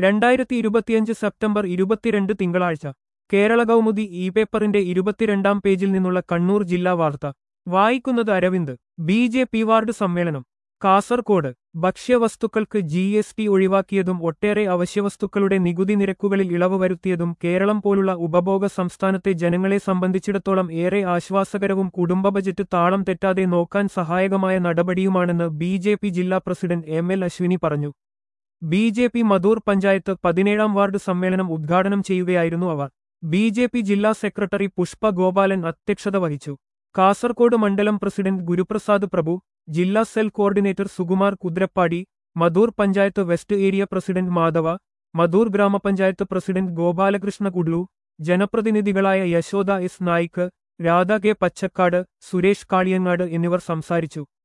രണ്ടായിരത്തി ഇരുപത്തിയഞ്ച് സെപ്റ്റംബർ ഇരുപത്തിരണ്ട് തിങ്കളാഴ്ച കേരള കൗമുദി ഇ പേപ്പറിന്റെ ഇരുപത്തിരണ്ടാം പേജിൽ നിന്നുള്ള കണ്ണൂർ ജില്ലാ വാർത്ത വായിക്കുന്നത് Aravind B J P ward സമ്മേളനം കാസർകോട് ഭക്ഷ്യവസ്തുക്കൾക്ക് ജി എസ് ടി ഒഴിവാക്കിയതും ഒട്ടേറെ അവശ്യവസ്തുക്കളുടെ നികുതി നിരക്കുകളിൽ ഇളവ് വരുത്തിയതും കേരളം പോലുള്ള ഉപഭോഗ സംസ്ഥാനത്തെ ജനങ്ങളെ സംബന്ധിച്ചിടത്തോളം ഏറെ ആശ്വാസകരവും കുടുംബ ബജറ്റ് താളം തെറ്റാതെ നോക്കാൻ സഹായകമായ നടപടിയുമാണെന്ന് ബി ജെ പി ജില്ലാ പ്രസിഡന്റ് എം എൽ അശ്വിനി പറഞ്ഞു B J P Madhur panchayat പതിനേഴാം വാർഡ് സമ്മേളനം ഉദ്ഘാടനം ചെയ്യുകയായിരുന്നു അവർ ബി ജെ പി ജില്ലാ സെക്രട്ടറി പുഷ്പ ഗോപാലൻ അധ്യക്ഷത വഹിച്ചു കാസർകോട് മണ്ഡലം പ്രസിഡന്റ് ഗുരുപ്രസാദ് പ്രഭു ജില്ലാ cell coordinator Sukumar Kudrappady Madhur panchayat west area president Madhava Madhur ഗ്രാമപഞ്ചായത്ത് പ്രസിഡന്റ് ഗോപാലകൃഷ്ണ കുഡ്ലു ജനപ്രതിനിധികളായ യശോദ എസ് നായിക്ക് രാധ കെ പച്ചക്കാട് സുരേഷ് കാളിയങ്ങാട് എന്നിവർ സംസാരിച്ചു